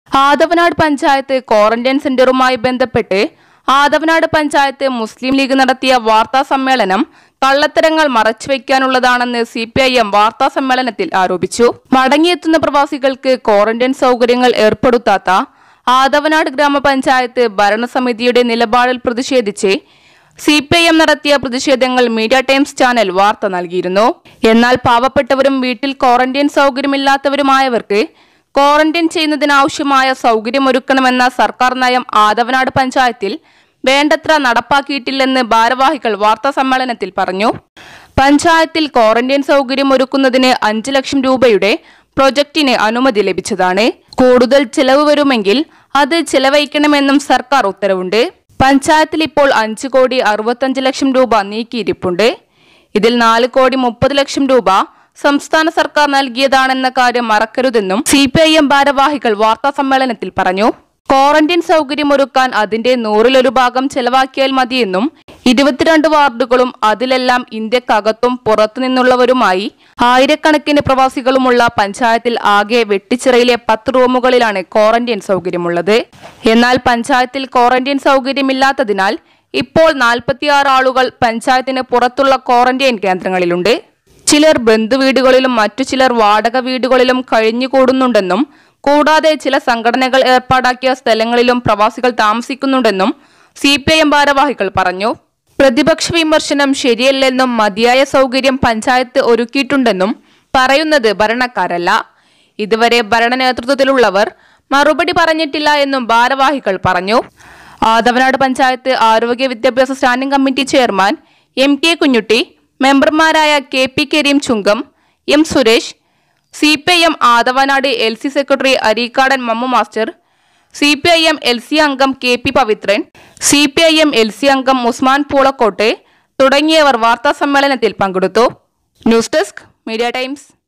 Athavanad panchayat quarantine സെന്ററുമായി ബന്ധപ്പെട്ട് ആദവനാട് പഞ്ചായത്ത് മുസ്ലിം league നടത്തിയ വാർത്താ സമ്മേളനം കള്ളത്തരങ്ങൾ മറച്ചുവെക്കാനുള്ളതാണെന്ന് സി പി ഐ എം വാർത്താ സമ്മേളനത്തിൽ ആരോപിച്ചു മടങ്ങിയെത്തുന്ന പ്രവാസികൾക്ക് ക്വാറന്റൈൻ സൗകര്യങ്ങൾ ഏർപ്പെടുത്താത്ത ആദവനാട് ഗ്രാമപഞ്ചായത്ത് ഭരണസമിതിയുടെ നിലപാടിൽ പ്രതിഷേധിച്ച് സി പി ഐ എം നടത്തിയ പ്രതിഷേധങ്ങൾ മീഡിയ ടൈംസ് ചാനൽ വാർത്ത നൽകിയിരുന്നു എന്നാൽ പാവപ്പെട്ടവരും വീട്ടിൽ ക്വാറന്റൈൻ സൗകര്യമില്ലാത്തവരുമായവർക്ക് ക്വാറന്റൈൻ ചെയ്യുന്നതിനാവശ്യമായ സൗകര്യമൊരുക്കണമെന്ന സർക്കാർ നയം ആദവനാട് പഞ്ചായത്തിൽ വേണ്ടത്ര നടപ്പാക്കിയിട്ടില്ലെന്ന് ഭാരവാഹികൾ വാർത്താ സമ്മേളനത്തിൽ പറഞ്ഞു പഞ്ചായത്തിൽ ക്വാറന്റൈൻ സൗകര്യം ഒരുക്കുന്നതിന് അഞ്ച് ലക്ഷം രൂപയുടെ പ്രൊജക്ടിന് അനുമതി ലഭിച്ചതാണ് കൂടുതൽ ചിലവ് വരുമെങ്കിൽ അത് ചിലവഴിക്കണമെന്നും സർക്കാർ ഉത്തരവുണ്ട് പഞ്ചായത്തിൽ ഇപ്പോൾ അഞ്ച് കോടി അറുപത്തഞ്ച് ലക്ഷം രൂപ നീക്കിയിരിപ്പുണ്ട് ഇതിൽ നാല് കോടി മുപ്പത് ലക്ഷം രൂപ സംസ്ഥാന സർക്കാർ നൽകിയതാണെന്ന കാര്യം മറക്കരുതെന്നും സി പി ഐ എം ഭാരവാഹികൾ വാർത്താ സമ്മേളനത്തിൽ പറഞ്ഞു ക്വാറന്റൈൻ സൗകര്യമൊരുക്കാൻ അതിന്റെ നൂറിലൊരു ഭാഗം ചെലവാക്കിയാൽ മതിയെന്നും ഇരുപത്തിരണ്ട് വാർഡുകളും അതിലെല്ലാം ഇന്ത്യക്കകത്തും പുറത്തു നിന്നുള്ളവരുമായി ആയിരക്കണക്കിന് പ്രവാസികളുമുള്ള പഞ്ചായത്തിൽ ആകെ വെട്ടിച്ചിറയിലെ പത്ത് റൂമുകളിലാണ് ക്വാറന്റൈൻ സൗകര്യമുള്ളത് എന്നാൽ പഞ്ചായത്തിൽ ക്വാറന്റൈൻ സൗകര്യമില്ലാത്തതിനാൽ ഇപ്പോൾ നാൽപ്പത്തിയാറ് ആളുകൾ പഞ്ചായത്തിന് പുറത്തുള്ള ക്വാറന്റൈൻ കേന്ദ്രങ്ങളിലുണ്ട് ചിലർ ബന്ധുവീടുകളിലും മറ്റു ചിലർ വാടക വീടുകളിലും കഴിഞ്ഞുകൂടുന്നുണ്ടെന്നും കൂടാതെ ചില സംഘടനകൾ ഏർപ്പാടാക്കിയ സ്ഥലങ്ങളിലും പ്രവാസികൾ താമസിക്കുന്നുണ്ടെന്നും സി പി ഐ എം ഭാരവാഹികൾ പറഞ്ഞു പ്രതിപക്ഷ വിമർശനം ശരിയല്ലെന്നും മതിയായ സൗകര്യം പഞ്ചായത്ത് ഒരുക്കിയിട്ടുണ്ടെന്നും പറയുന്നത് ഭരണക്കാരല്ല ഇതുവരെ ഭരണ നേതൃത്വത്തിലുള്ളവർ മറുപടി പറഞ്ഞിട്ടില്ല എന്നും ഭാരവാഹികൾ പറഞ്ഞു ആദവനാട് പഞ്ചായത്ത് ആരോഗ്യ വിദ്യാഭ്യാസ standing committee chairman M K Kunjutty മെമ്പർമാരായ K P Kareem Chungam M Suresh C P I M Athavanad L C secretary Areekkadan Mammu master C P I M L C അംഗം K P Pavithran C P I M L C അംഗം ഉസ്മാൻ പൂളക്കോട്ടെ തുടങ്ങിയവർ വാർത്താ സമ്മേളനത്തിൽ പങ്കെടുത്തു ന്യൂസ് ഡെസ്ക് മീഡിയ ടൈംസ്